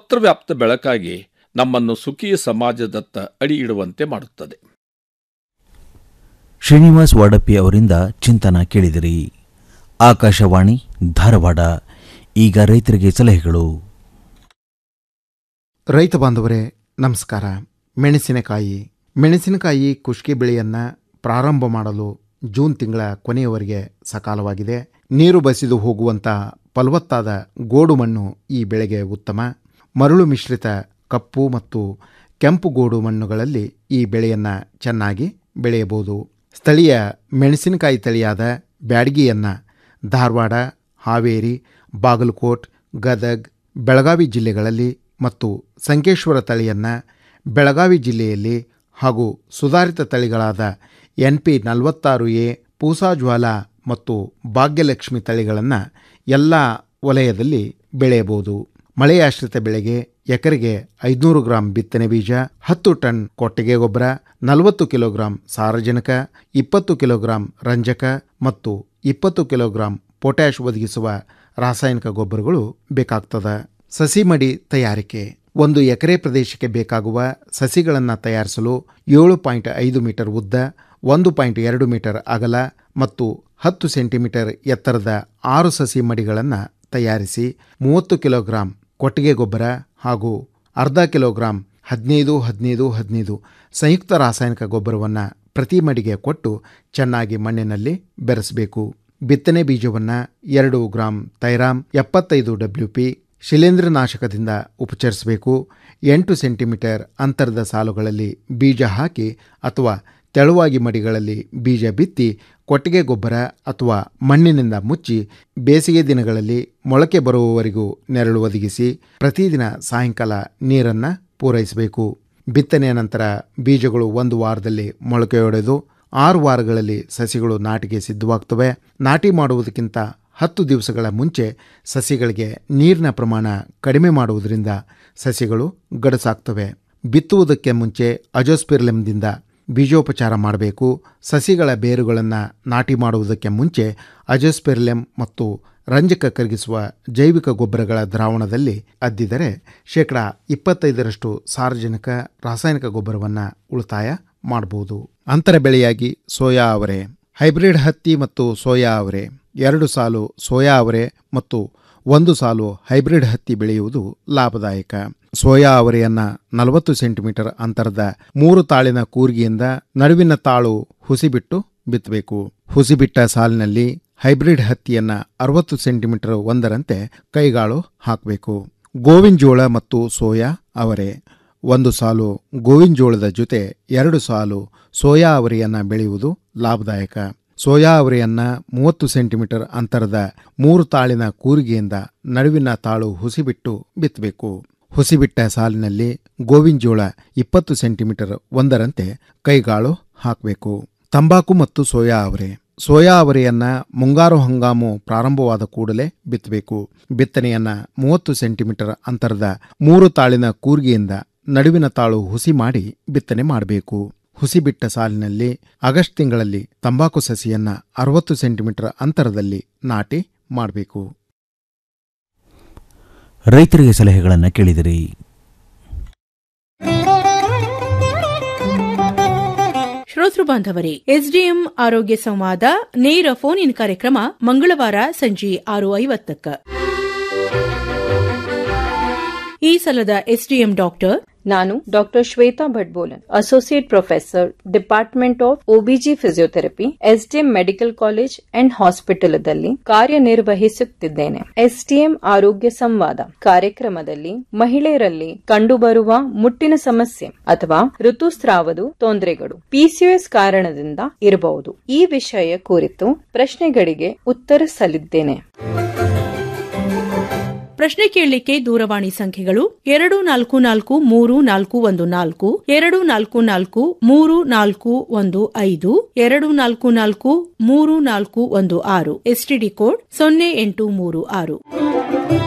ಸರ್ವತ್ರ ವ್ಯಾಪ್ತ ಬೆಳಕಾಗಿ ನಮ್ಮನ್ನು ಸುಖಿ ಸಮಾಜದತ್ತ ಅಡಿ ಇಡುವಂತೆ ಮಾಡುತ್ತದೆ ಶ್ರೀನಿವಾಸ್ ವಾಡಪ್ಪಿ ಅವರಿಂದ ಚಿಂತನ ಕೇಳಿದಿರಿ ಆಕಾಶವಾಣಿ ಧಾರವಾಡ ಈಗ ರೈತರಿಗೆ ಸಲಹೆಗಳು ರೈತ ಬಾಂಧವರೇ ನಮಸ್ಕಾರ ಮೆಣಸಿನಕಾಯಿ ಮೆಣಸಿನಕಾಯಿ ಕುಷ್ಕಿ ಬೆಳೆಯನ್ನು ಪ್ರಾರಂಭ ಮಾಡಲು ಜೂನ್ ತಿಂಗಳ ಕೊನೆಯವರೆಗೆ ಸಕಾಲವಾಗಿದೆ ನೀರು ಬಸಿದು ಹೋಗುವಂಥ ಫಲವತ್ತಾದ ಗೋಡು ಮಣ್ಣು ಈ ಬೆಳೆಗೆ ಉತ್ತಮ ಮರಳು ಮಿಶ್ರಿತ ಕಪ್ಪು ಮತ್ತು ಕೆಂಪು ಗೋಡು ಮಣ್ಣುಗಳಲ್ಲಿ ಈ ಬೆಳೆಯನ್ನು ಚೆನ್ನಾಗಿ ಬೆಳೆಯಬಹುದು ಸ್ಥಳೀಯ ಮೆಣಸಿನಕಾಯಿ ತಳಿಯಾದ ಬ್ಯಾಡಗಿಯನ್ನು ಧಾರವಾಡ ಹಾವೇರಿ ಬಾಗಲಕೋಟ್ ಗದಗ್ ಬೆಳಗಾವಿ ಜಿಲ್ಲೆಗಳಲ್ಲಿ ಮತ್ತು ಸಂಕೇಶ್ವರ ತಳಿಯನ್ನು ಬೆಳಗಾವಿ ಜಿಲ್ಲೆಯಲ್ಲಿ ಹಾಗೂ ಸುಧಾರಿತ ತಳಿಗಳಾದ ಎನ್ ಪಿ ನಲವತ್ತಾರು ಎ ಪೂಸಾಜ್ವಾಲ ಮತ್ತು ಭಾಗ್ಯಲಕ್ಷ್ಮಿ ತಳಿಗಳನ್ನು ಎಲ್ಲ ವಲಯದಲ್ಲಿ ಬೆಳೆಯಬಹುದು ಮಳೆಯಾಶ್ರಿತ ಬೆಳೆಗೆ ಎಕರೆಗೆ ಐದುನೂರು ಗ್ರಾಂ ಬಿತ್ತನೆ ಬೀಜ ಹತ್ತು ಟನ್ ಕೊಟ್ಟಿಗೆ ಗೊಬ್ಬರ ನಲವತ್ತು ಕಿಲೋಗ್ರಾಂ ಸಾರಜನಕ ಇಪ್ಪತ್ತು ಕಿಲೋಗ್ರಾಂ ರಂಜಕ ಮತ್ತು ಇಪ್ಪತ್ತು ಕಿಲೋಗ್ರಾಂ ಪೊಟ್ಯಾಷ್ ಒದಗಿಸುವ ರಾಸಾಯನಿಕ ಗೊಬ್ಬರಗಳು ಬೇಕಾಗ್ತದೆ ಸಸಿ ಮಡಿ ತಯಾರಿಕೆ ಒಂದು ಎಕರೆ ಪ್ರದೇಶಕ್ಕೆ ಬೇಕಾಗುವ ಸಸಿಗಳನ್ನು ತಯಾರಿಸಲು ಏಳು ಪಾಯಿಂಟ್ ಐದು ಮೀಟರ್ ಉದ್ದ ಒಂದು ಪಾಯಿಂಟ್ ಎರಡು ಮೀಟರ್ ಅಗಲ ಮತ್ತು ಹತ್ತು ಸೆಂಟಿಮೀಟರ್ ಎತ್ತರದ ಆರು ಸಸಿ ಮಡಿಗಳನ್ನು ತಯಾರಿಸಿ ಮೂವತ್ತು ಕಿಲೋಗ್ರಾಂ ಕೊಟ್ಟಿಗೆ ಗೊಬ್ಬರ ಹಾಗೂ ಅರ್ಧ ಕಿಲೋಗ್ರಾಂ ಹದಿನೈದು ಹದಿನೈದು ಹದಿನೈದು ಸಂಯುಕ್ತ ರಾಸಾಯನಿಕ ಗೊಬ್ಬರವನ್ನು ಪ್ರತಿ ಮಡಿಗೆ ಕೊಟ್ಟು ಚೆನ್ನಾಗಿ ಮಣ್ಣಿನಲ್ಲಿ ಬೆರೆಸಬೇಕು ಬಿತ್ತನೆ ಬೀಜವನ್ನು ಎರಡು ಗ್ರಾಂ ತೈರಾಮ್ ಎಪ್ಪತ್ತೈದು ಡಬ್ಲ್ಯೂ ಪಿ ಶಿಲೀಂಧ್ರನಾಶಕದಿಂದ ಉಪಚರಿಸಬೇಕು ಎಂಟು ಸೆಂಟಿಮೀಟರ್ ಅಂತರದ ಸಾಲುಗಳಲ್ಲಿ ಬೀಜ ಹಾಕಿ ಅಥವಾ ತೆಳುವಾಗಿ ಮಡಿಗಳಲ್ಲಿ ಬೀಜ ಬಿತ್ತಿ ಕೊಟ್ಟಿಗೆ ಗೊಬ್ಬರ ಅಥವಾ ಮಣ್ಣಿನಿಂದ ಮುಚ್ಚಿ ಬೇಸಿಗೆ ದಿನಗಳಲ್ಲಿ ಮೊಳಕೆ ಬರುವವರೆಗೂ ನೆರಳು ಒದಗಿಸಿ ಪ್ರತಿದಿನ ಸಾಯಂಕಾಲ ನೀರನ್ನು ಪೂರೈಸಬೇಕು ಬಿತ್ತನೆಯ ನಂತರ ಬೀಜಗಳು ಒಂದು ವಾರದಲ್ಲಿ ಮೊಳಕೆಯೊಡೆದು ಆರು ವಾರಗಳಲ್ಲಿ ಸಸಿಗಳು ನಾಟಿಗೆ ಸಿದ್ಧವಾಗ್ತವೆ ನಾಟಿ ಮಾಡುವುದಕ್ಕಿಂತ ಹತ್ತು ದಿವಸಗಳ ಮುಂಚೆ ಸಸಿಗಳಿಗೆ ನೀರಿನ ಪ್ರಮಾಣ ಕಡಿಮೆ ಮಾಡುವುದರಿಂದ ಸಸಿಗಳು ಗಡಸಾಗ್ತವೆ ಬಿತ್ತುವುದಕ್ಕೆ ಮುಂಚೆ ಅಜೋಸ್ಪಿರ್ಲೆಮ್ದಿಂದ ಬೀಜೋಪಚಾರ ಮಾಡಬೇಕು ಸಸಿಗಳ ಬೇರುಗಳನ್ನು ನಾಟಿ ಮಾಡುವುದಕ್ಕೆ ಮುಂಚೆ ಅಜೋಸ್ಪೆರ್ಲೆಮ್ ಮತ್ತು ರಂಜಕ ಕರಗಿಸುವ ಜೈವಿಕ ಗೊಬ್ಬರಗಳ ದ್ರಾವಣದಲ್ಲಿ ಅದ್ದಿದರೆ ಶೇಕಡ ಇಪ್ಪತ್ತೈದರಷ್ಟು ಸಾರ್ವಜನಿಕ ರಾಸಾಯನಿಕ ಗೊಬ್ಬರವನ್ನು ಉಳಿತಾಯ ಮಾಡಬಹುದು ಅಂತರ ಬೆಳೆಯಾಗಿ ಸೋಯಾ ಅವರೆ ಹೈಬ್ರಿಡ್ ಹತ್ತಿ ಮತ್ತು ಸೋಯಾ ಅವರೆ ಎರಡು ಸಾಲು ಸೋಯಾ ಅವರೆ ಮತ್ತು ಒಂದು ಸಾಲು ಹೈಬ್ರಿಡ್ ಹತ್ತಿ ಬೆಳೆಯುವುದು ಲಾಭದಾಯಕ ಸೋಯಾ ಅವರೆಯನ್ನ ನಲವತ್ತು ಸೆಂಟಿಮೀಟರ್ ಅಂತರದ ಮೂರು ತಾಳಿನ ಕೂರ್ಗಿಯಿಂದ ನಡುವಿನ ತಾಳು ಹುಸಿಬಿಟ್ಟು ಬಿತ್ತಬೇಕು ಹುಸಿಬಿಟ್ಟ ಸಾಲಿನಲ್ಲಿ ಹೈಬ್ರಿಡ್ ಹತ್ತಿಯನ್ನ ಅರವತ್ತು ಸೆಂಟಿಮೀಟರ್ ಒಂದರಂತೆ ಕೈಗಾಳು ಹಾಕಬೇಕು ಗೋವಿನ ಜೋಳ ಮತ್ತು ಸೋಯಾ ಅವರೆ ಒಂದು ಸಾಲು ಗೋವಿನ ಜೋಳದ ಜೊತೆ ಎರಡು ಸಾಲು ಸೋಯಾ ಅವರೆಯನ್ನ ಬೆಳೆಯುವುದು ಲಾಭದಾಯಕ ಸೋಯಾ ಅವರೆಯನ್ನ ಮೂವತ್ತು ಸೆಂಟಿಮೀಟರ್ ಅಂತರದ ಮೂರು ತಾಳಿನ ಕೂರಿಗೆಯಿಂದ ನಡುವಿನ ತಾಳು ಹುಸಿಬಿಟ್ಟು ಬಿತ್ತಬೇಕು ಹುಸಿಬಿಟ್ಟ ಸಾಲಿನಲ್ಲಿ ಗೋವಿನ ಜೋಳ ಇಪ್ಪತ್ತು ಸೆಂಟಿಮೀಟರ್ ಒಂದರಂತೆ ಕೈಗಾಳು ಹಾಕಬೇಕು ತಂಬಾಕು ಮತ್ತು ಸೋಯಾ ಅವರೆ ಸೋಯಾ ಅವರೆಯನ್ನ ಮುಂಗಾರು ಹಂಗಾಮು ಪ್ರಾರಂಭವಾದ ಕೂಡಲೇ ಬಿತ್ತಬೇಕು ಬಿತ್ತನೆಯನ್ನ ಮೂವತ್ತು ಸೆಂಟಿಮೀಟರ್ ಅಂತರದ ಮೂರು ತಾಳಿನ ಕೂರ್ಗಿಯಿಂದ ನಡುವಿನ ತಾಳು ಹುಸಿ ಮಾಡಿ ಬಿತ್ತನೆ ಮಾಡಬೇಕು ಹುಸಿ ಬಿಟ್ಟ ಸಾಲಿನಲ್ಲಿ ಆಗಸ್ಟ್ ತಿಂಗಳಲ್ಲಿ ತಂಬಾಕು ಸಸಿಯನ್ನ ಅರವತ್ತು ಸೆಂಟಿಮೀಟರ್ ಅಂತರದಲ್ಲಿ ನಾಟಿ ಮಾಡಬೇಕು ರೈತರಿಗೆ ಸಲಹೆಗಳನ್ನು ಕೇಳಿದಿರಿ ಶ್ರೋತೃ ಬಾಂಧವರೇ ಎಸ್ಡಿಎಂ ಆರೋಗ್ಯ ಸಂವಾದ ನೇರ ಫೋನ್ ಇನ್ ಕಾರ್ಯಕ್ರಮ ಮಂಗಳವಾರ ಸಂಜೆ ಆರು ಐವತ್ತಕ್ಕ ಈ ಸಲದ ಎಸ್ಡಿಎಂ ಡಾಕ್ಟರ್ ನಾನು doctor Shweta Bhat Bolan associate professor department of OBG physiotherapy SDM medical college and ಹಾಸ್ಪಿಟಲದಲ್ಲಿ ಕಾರ್ಯನಿರ್ವಹಿಸುತ್ತಿದ್ದೇನೆ ಎಸ್ಡಿಎಂ ಆರೋಗ್ಯ ಸಂವಾದ ಕಾರ್ಯಕ್ರಮದಲ್ಲಿ ಮಹಿಳೆಯರಲ್ಲಿ ಕಂಡುಬರುವ ಮುಟ್ಟಿನ ಸಮಸ್ಯೆ ಅಥವಾ ಋತುಸ್ರಾವದ ತೊಂದರೆಗಳು ಪಿಸಿಒಎಸ್ ಕಾರಣದಿಂದ ಇರಬಹುದು ಈ ವಿಷಯ ಕುರಿತು ಪ್ರಶ್ನೆಗಳಿಗೆ ಉತ್ತರಿಸಲಿದ್ದೇನೆ ಪ್ರಶ್ನೆ ಕೇಳಲಿಕ್ಕೆ ದೂರವಾಣಿ ಸಂಖ್ಯೆಗಳು ಎರಡು ನಾಲ್ಕು ನಾಲ್ಕು ಮೂರು ನಾಲ್ಕು ಒಂದು ನಾಲ್ಕು ಎರಡು ನಾಲ್ಕು ನಾಲ್ಕು ಮೂರು ನಾಲ್ಕು ಒಂದು ಐದು ಎರಡು ನಾಲ್ಕು ನಾಲ್ಕು ಮೂರು ನಾಲ್ಕು ಒಂದು ಆರು ಎಸ್ಟಿಡಿ ಕೋಡ್ ಸೊನ್ನೆ ಎಂಟು ಮೂರು ಆರು